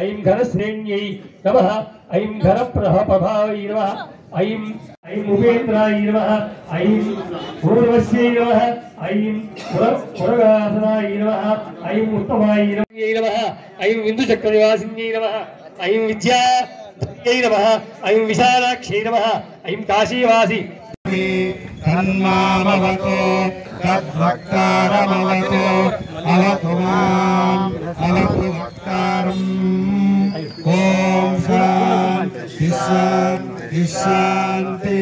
ఐం ఘనశ్రేణ్యై నమ ఐం ఘనప్రభావై నమ ఐం ఐం ఉపేంద్రాయ నమ ఐం పూర్వస్యై నమ ఐం పురగాసనాయ నమ ఐం ఉత్తమాయ నమ ఐం విందుచక్రనివాసిన్యై నమ ఐం విద్యా నమ ఐం విశాలాక్షై నమ ఐం కాశీవాసి తన్మామవతు తద్భక్తారమవతు అవతు మాం అవతు భక్తారం ఓం శాంతి శాంతి శాంతి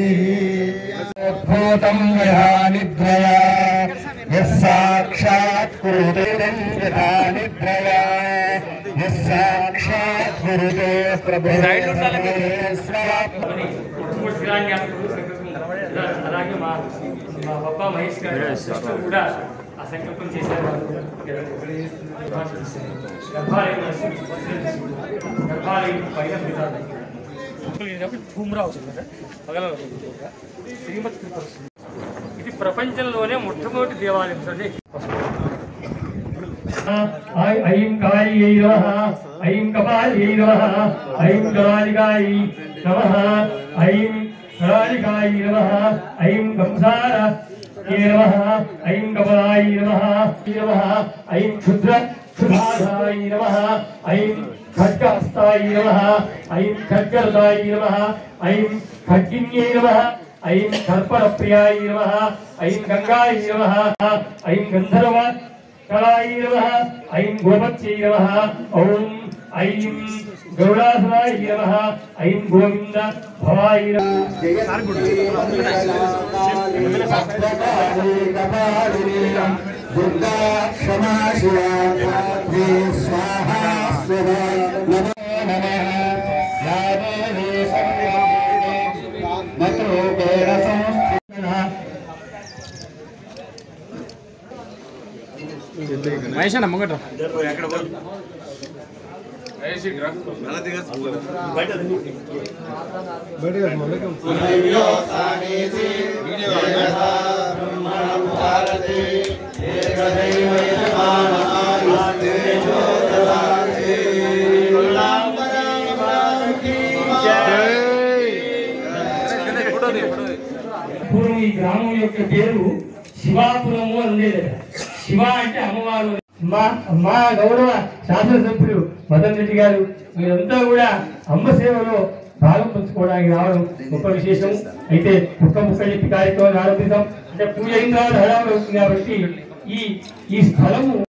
భూతం యథా నిద్రయా యస్సాక్షాత్ కురుతే యథా నిద్రయా యస్సాక్షాత్ కురుతే ప్రభు అలాగే మా మా పప్ప మహేష్ గారు సిస్టర్ కూడా ఆ సంకల్పం చేశారు గర్భాలయం నరసింహ గర్భాలయం పైన పితాలు ఠూమ్రా అవుతుంది కదా పగల శ్రీమత్ కృప వస్తుంది. ఇది ప్రపంచంలోనే మొట్టమొదటి దేవాలయం సార్ ఐం కాళియై నమః ఐం కపాలియై నమః ఐం కరాళికాయై నమః ఐం కరాళికాయై నమః ఐం కంసార నమః ఐం కమలాయ నమః నమః ఐం క్షుద్ర క్షుధాధాయ నమః ఐం ఖడ్గహస్తాయ నమః ఐం ఖడ్గరదాయ నమః ఐం ఖడ్గిన్యై నమః ఐం కర్పణప్రియాయ నమః ఐం గంగాయ నమః ఐం గంధర్వ కళాయ నమః ఐం గోపత్యై నమః ఓం ఐం గౌడాసురాయ నమః ఐం గోవింద భవాయ నమః దుర్గా క్షమా శివా ధాత్రి స్వాహా స్వహా నమో నమః యా దేవీ సర్వభూతేషు మతరూపేణ సంస్థితః పూర్వం ఈ గ్రామం యొక్క పేరు శివాపురము అని ఉండేదట శివ అంటే అమ్మవారు మా మా గౌరవ శాసనసభ్యులు మదన్ రెడ్డి గారు మీరంతా కూడా అమ్మ సేవలో భాగం పంచుకోవడానికి రావడం గొప్ప విశేషం అయితే ముక్క ముక్క చెప్పి కార్యక్రమం ఆరంభిస్తాం అంటే పూజ అయిన తర్వాత హడావుడి అవుతుంది కాబట్టి ఈ ఈ స్థలము